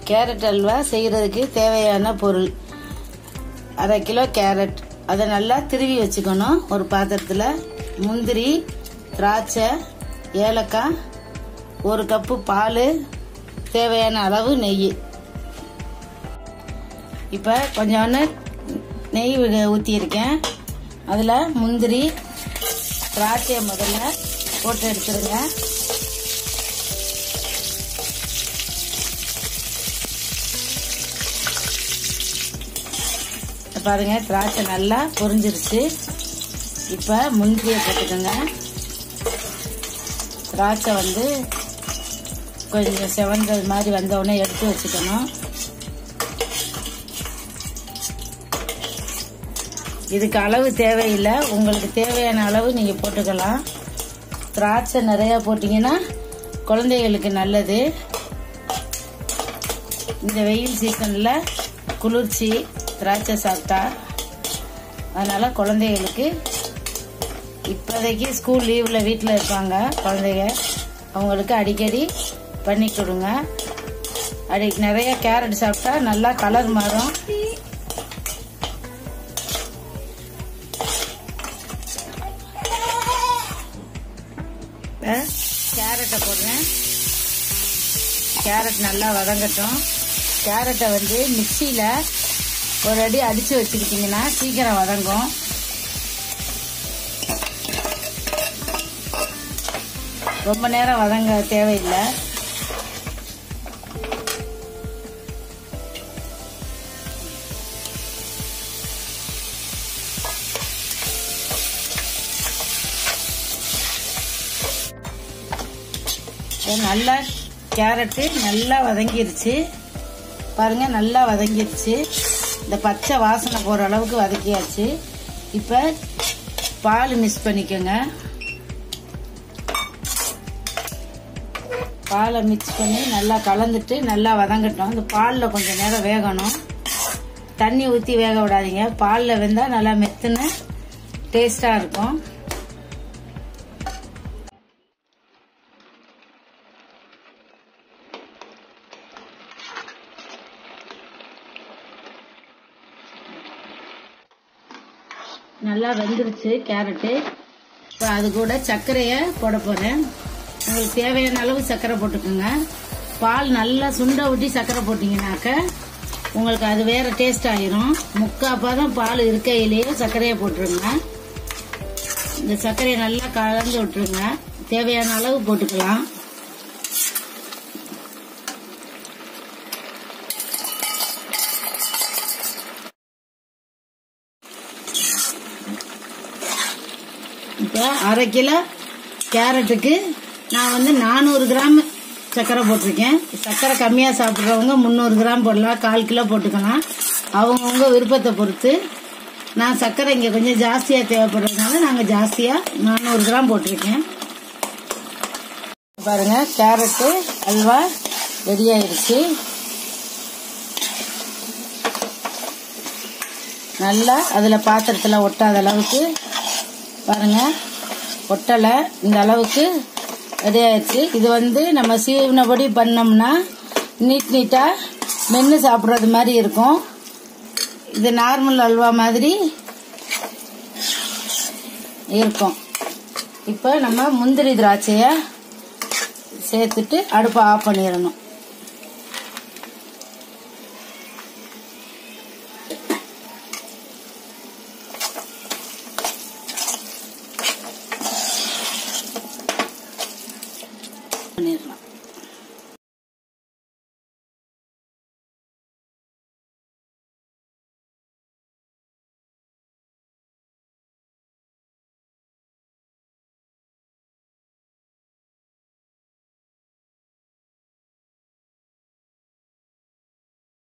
carrot halwa செய்கிறதுக்கு தேவையான பொருள் அரை கிலோ கேரட் அதை நல்லா திருவி வச்சுக்கணும் ஒரு பாத்திரத்தில் முந்திரி திராட்சை ஏலக்காய் ஒரு கப்பு பால் தேவையான அளவு நெய் இப்போ கொஞ்சோண்டு நெய் ஊற்றியிருக்கேன் அதில் முந்திரி திராட்சையை முதல்ல போட்டு எடுத்துருங்க பாருங்க திராட்சை நல்லா பொரிஞ்சிருச்சு இப்போ முந்திரியை போட்டுக்கோங்க திராட்சை வந்து கொஞ்சம் செவந்தது மாதிரி வந்தவுடனே எடுத்து வச்சுக்கணும் இதுக்கு அளவு தேவையில்லை உங்களுக்கு தேவையான அளவு நீங்கள் போட்டுக்கலாம் திராட்சை நிறையா போட்டிங்கன்னா குழந்தைகளுக்கு நல்லது இந்த வெயில் சீசனில் குளிர்ச்சி திராட்சை சாப்பிட்டா அதனால் குழந்தைகளுக்கு இப்போதைக்கு ஸ்கூல் லீவில் வீட்டில் இருப்பாங்க குழந்தைங்க அவங்களுக்கு அடிக்கடி பண்ணி கொடுங்க அடி நிறைய கேரட் சாப்பிட்டா நல்லா கலர் மாறும் கேரட்டை போடுறேன் கேரட் நல்லா வதங்கட்டும் கேரட்டை வந்து மிக்சியில் ஒரு அடி அடித்து வச்சுக்கிட்டிங்கன்னா சீக்கிரம் வதங்கும் ரொம்ப நேரம் வதங்க தேவையில்லை நல்லா கேரட்டு நல்லா வதங்கிருச்சு பாருங்க நல்லா வதங்கிருச்சு இந்த பச்சை வாசனை போகிற அளவுக்கு வதக்கியாச்சு இப்போ பால் மிக்ஸ் பண்ணிக்கோங்க பாலை மிக்ஸ் பண்ணி நல்லா கலந்துட்டு நல்லா வதங்கட்டும் இந்த பாலில் கொஞ்சம் நேரம் வேகணும் தண்ணி ஊற்றி வேக விடாதீங்க பாலில் வெந்தால் நல்லா மெத்துன்னு டேஸ்டாக இருக்கும் நல்லா வெந்துருச்சு கேரட்டு இப்போ அது கூட சர்க்கரையை போட போகிறேன் உங்களுக்கு தேவையான அளவு சர்க்கரை போட்டுக்கோங்க பால் நல்லா சுண்ட ஊட்டி சர்க்கரை போட்டிங்கனாக்க உங்களுக்கு அது வேற டேஸ்ட் ஆயிரும் முக்காப்பா தான் பால் இருக்கையிலேயே சர்க்கரையை போட்டுருங்க இந்த சர்க்கரையை நல்லா கலந்து விட்டுருங்க தேவையான அளவு போட்டுக்கலாம் இப்போ அரை கிலோ கேரட்டுக்கு நான் வந்து நானூறு கிராம் சர்க்கரை போட்டிருக்கேன் சர்க்கரை கம்மியாக சாப்பிட்றவங்க முந்நூறு கிராம் போடலாம் கால் கிலோ போட்டுக்கலாம் அவங்கவுங்க விருப்பத்தை பொறுத்து நான் சர்க்கரை இங்கே கொஞ்சம் ஜாஸ்தியாக தேவைப்படுறதுனால நாங்கள் ஜாஸ்தியாக நானூறு கிராம் போட்டிருக்கேன் பாருங்க கேரட்டு அல்வா ரெடி ஆயிடுச்சு நல்லா அதில் பாத்திரத்தில் ஒட்டாத அளவுக்கு பாருங்க ஒட்டலை இந்த அளவுக்கு ரெடி ஆயிடுச்சு இது வந்து நம்ம சீவனபடி பண்ணோம்னா நீட் நீட்டாக மென்று சாப்பிட்றது மாதிரி இருக்கும் இது நார்மல் அல்வா மாதிரி இருக்கும் இப்போ நம்ம முந்திரி திராட்சையை சேர்த்துட்டு அடுப்பை ஆஃப் பண்ணிடணும்